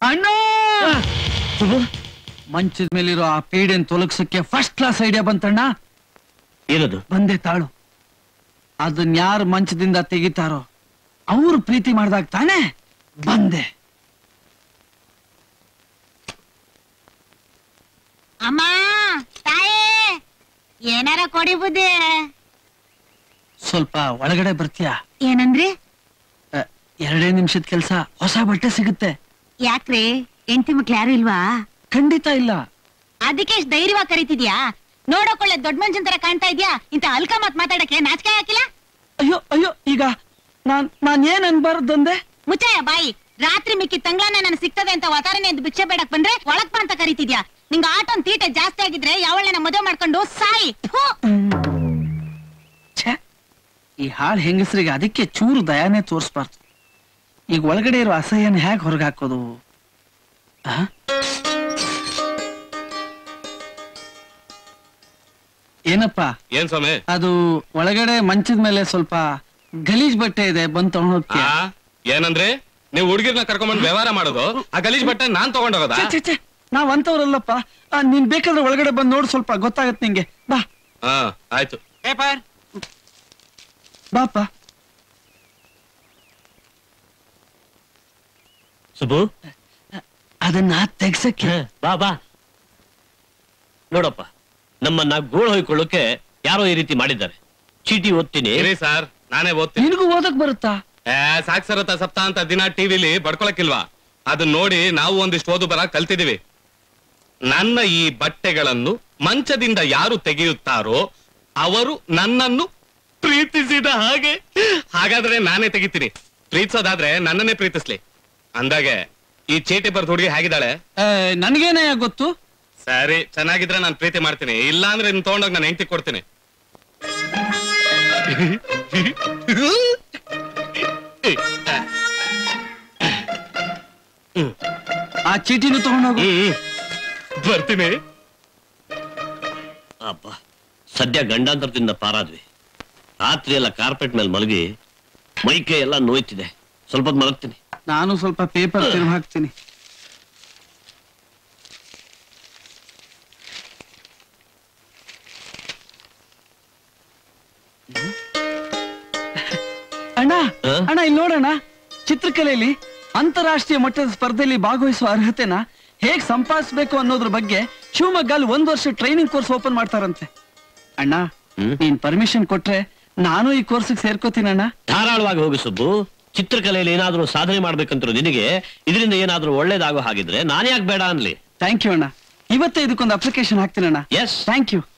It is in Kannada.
ಅಣ್ಣ ಮಂಚದ ಮೇಲಿರೋ ಆ ಪೇಡೆನ್ ತೊಲಗ್ಸಕ್ಕೆ ಫಸ್ಟ್ ಕ್ಲಾಸ್ ಐಡಿಯಾ ಬಂತಣ್ಣ ಏನದು ಬಂದೆ ತಾಳು ಅದನ್ನ ಯಾರು ಮಂಚದಿಂದ ತೆಗಿತಾರೋ ಅವ್ರು ಪ್ರೀತಿ ಮಾಡ್ದಾಗ ತಾನೇ ಬಂದೆ ಅಮ್ಮ ತಾಯೇ ಏನಾರ ಕೊಡಿ ಬುದ್ಧಿ ಸ್ವಲ್ಪ ಒಳಗಡೆ ಬರ್ತೀಯಾ ಏನಂದ್ರಿ ಅ, ಎರಡೇ ನಿಮಿಷದ ಕೆಲ್ಸ ಹೊಸ ಬಟ್ಟೆ ಸಿಗುತ್ತೆ ಯಾಕ್ರಿ ಹೆಂಡತಿ ಮಕ್ಳು ಯಾರು ಇಲ್ವಾ ಖಂಡಿತ ಇಲ್ಲ ಅದಕ್ಕೆ ಎಷ್ಟ್ ಧೈರ್ಯವಾಗಿ ಕರೀತಿದ್ಯಾ ನೋಡೋಕೊಳ್ಳೆ ದೊಡ್ಡ ಮನುಷ್ಯನ್ ತರ ಕಾಣ್ತಾ ಇದ್ಯಾ ಇಂತ ಅಲ್ಕ ಮಾತ್ ಮಾತಾಡಕ್ಕೆ ನಾಚಿಕೆ ಹಾಕಿಲ್ಲ ಅಯ್ಯೋ ಅಯ್ಯೋ ಈಗ ನಾನ್ ನಾನ್ ಏನ್ ಅನ್ಬಾರ್ದಂದೆ ಮುಚ್ಚಾಯ ಬಾಯಿ ರಾತ್ರಿ ಮಿಕ್ಕಿ ತಂಗ್ಳಾನ ನನ್ ಸಿಗ್ತದೆ ಅಂತ ವಾತಾವರಣ ಎಂದು ಭಿಕ್ಷೆ ಬೇಡಕ್ ಬಂದ್ರೆ ಒಳಗ್ ಬಾ ಅಂತ ಕರೀತಿದ್ಯಾ ನಿಂಗ ಆಟೋನ್ ತೀಟೆ ಜಾಸ್ತಿ ಆಗಿದ್ರೆ ಯಾವಳನ್ನ ಮದುವೆ ಮಾಡ್ಕೊಂಡು ಸಾಯಿ ಥು. ಛೆ ಈ ಹಾಳ್ ಹೆಂಗಸರಿಗೆ ಅದಕ್ಕೆ ಚೂರು ದಯಾನೇ ತೋರಿಸ್ಬಾರ್ದು ಈಗ ಒಳಗಡೆ ಇರೋ ಅಸಹ್ಯನ ಹೇಗ್ ಹೊರಗೆ ಹಾಕೋದು ಆ? ಏನಪ್ಪ ಏನ್ ಸ್ವಾಮಿ ಅದು ಒಳಗಡೆ ಮಂಚದ ಮೇಲೆ ಸ್ವಲ್ಪ ಗಲೀಜ್ ಬಟ್ಟೆ ಇದೆ ಬಂದ್ ತಗೊಂಡ್ ಹೋಗ್ತೀಯ ಆ? ಏನಂದ್ರೆ ನೀವು ಹುಡುಗಿರ್ನ ಕರ್ಕೊಂಡ್ಬಂದು ವ್ಯವಹಾರ ಮಾಡೋದು ಆ ಗಲೀಜ್ ಬಟ್ಟೆ ನಾನ್ ತಗೊಂಡೋಗೋದಾ ಛೆ, ಛೆ, ಛೆ, ನಾವ್ ಅಂತವ್ರಲ್ಲಪ್ಪ ಆ, ನೀನ್ ಬೇಕಾದ್ರೆ ಒಳಗಡೆ ಬಂದ್ ನೋಡು ಸ್ವಲ್ಪ ಗೊತ್ತಾಗತ್ ನಿಂಗೆ ಬಾ ಹಾ ಆಯ್ತು ಪೇಪರ್ ಬಾಪ ಸುಬ್ಬು ಅದನ್ನ ತೆಗ್ಸಕ್ಕೆ ಹ, ಬಾ ಬಾ ನೋಡಪ್ಪ ನಮ್ಮನ್ನ ಗೋಳು ಹೊಯ್ಕೊಳ್ಳೋಕೆ ಯಾರೋ ಈ ರೀತಿ ಮಾಡಿದ್ದಾರೆ ಚೀಟಿ ಓದ್ತೀನಿ ಇರಿ ಸರ್ ನಾನೇ ಓದ್ತೀನಿ ನಿನಗೂ ಓದಕ್ ಬರುತ್ತಾ ಏ ಸಾಕ್ಷರತಾ ಸಪ್ತಾಹ ಅಂತ ದಿನ ಟಿವಿಲಿ ಬಡ್ಕೊಳಕ್ಕಿಲ್ವಾ ಅದನ್ನ ನೋಡಿ ನಾವು ಒಂದಿಷ್ಟು ಓದು ಬರ ಕಲ್ತಿದೀವಿ ನನ್ನ ಈ ಬಟ್ಟೆಗಳನ್ನು ಮಂಚದಿಂದ ಯಾರು ತೆಗೆಯುತ್ತಾರೋ ಅವರು ನನ್ನನ್ನು ಪ್ರೀತಿಸಿದ ಹಾಗೆ ಹಾಗಾದ್ರೆ ನಾನೇ ತೆಗಿತೀನಿ ಪ್ರೀತಿಸೋದಾದ್ರೆ ನನ್ನನ್ನೇ ಪ್ರೀತಿಸ್ಲಿ ಅಂದಾಗೆ ಈ ಚೀಟಿ ಬರ್ದು ಹುಡುಗಿ ಹೇಗಿದ್ದಾಳೆ ಏ, ನನ್ಗೇನೇ ಗೊತ್ತು ಸರಿ ಚೆನ್ನಾಗಿದ್ರೆ ನಾನು ಪ್ರೀತಿ ಮಾಡ್ತೀನಿ ಇಲ್ಲ ಅಂದ್ರೆ ನಿನ್ ತಗೊಂಡೋಗಿ ನಾನು ಹೆಂಡತಿ ಕೊಡ್ತೀನಿ ಆ ಚೀಟಿನೂ ತಗೊಂಡೋಗು ಹ್ಮ್ ಬರ್ತೀನಿ ಅಪ್ಪ ಸದ್ಯ ಗಂಡಾಂತರದಿಂದ ಪಾರಾದ್ವಿ ರಾತ್ರಿ ಎಲ್ಲ ಕಾರ್ಪೆಟ್ ಮೇಲೆ ಮಲಗಿ ಮೈಕೈ ಎಲ್ಲ ನೋಯ್ತಿದೆ ಸ್ವಲ್ಪ ಹೊತ್ತು ಮಲಗ್ತೀನಿ ನಾನು ಸ್ವಲ್ಪ ಪೇಪರ್ ತಿರುಗಿ ಹಾಕ್ತೀನಿ ಅಣ್ಣ ಹ? ಅಣ್ಣ ಇಲ್ಲಿ ನೋಡೋಣ ಚಿತ್ರಕಲೆಯಲ್ಲಿ ಅಂತಾರಾಷ್ಟ್ರೀಯ ಮಟ್ಟದ ಸ್ಪರ್ಧೆಯಲ್ಲಿ ಭಾಗವಹಿಸುವ ಅರ್ಹತೆನ ಹೇಗ್ ಸಂಪಾದಿಸಬೇಕು ಅನ್ನೋದ್ರ ಬಗ್ಗೆ ಶಿವಮೊಗ್ಗಲ್ಲಿ ಒಂದ್ ವರ್ಷ ಟ್ರೈನಿಂಗ್ ಕೋರ್ಸ್ ಓಪನ್ ಮಾಡ್ತಾರಂತೆ ಅಣ್ಣ ಹ್ಮ್. ನೀನ್ ಪರ್ಮಿಷನ್ ಕೊಟ್ರೆ ನಾನು ಈ ಕೋರ್ಸಿಗೆ ಸೇರ್ಕೋತೀನಿ ಅಣ್ಣ ಧಾರಾಳವಾಗಿ ಹೋಗಿ ಸುಬ್ಬು ಚಿತ್ರಕಲೆಯಲ್ಲಿ ಏನಾದ್ರೂ ಸಾಧನೆ ಮಾಡ್ಬೇಕಂತರೂ ನಿನಗೆ ಇದರಿಂದ ಏನಾದ್ರೂ ಒಳ್ಳೇದಾಗೋ ಹಾಗಿದ್ರೆ ನಾನು ಯಾಕೆ ಬೇಡ ಅನ್ಲಿ ಥ್ಯಾಂಕ್ ಯು ಅಣ್ಣ ಇವತ್ತೇ ಇದಕ್ಕೊಂದು ಅಪ್ಲಿಕೇಶನ್ ಹಾಕ್ತೀನಿ ಅಣ್ಣ ಎಸ್ ಥ್ಯಾಂಕ್ ಯು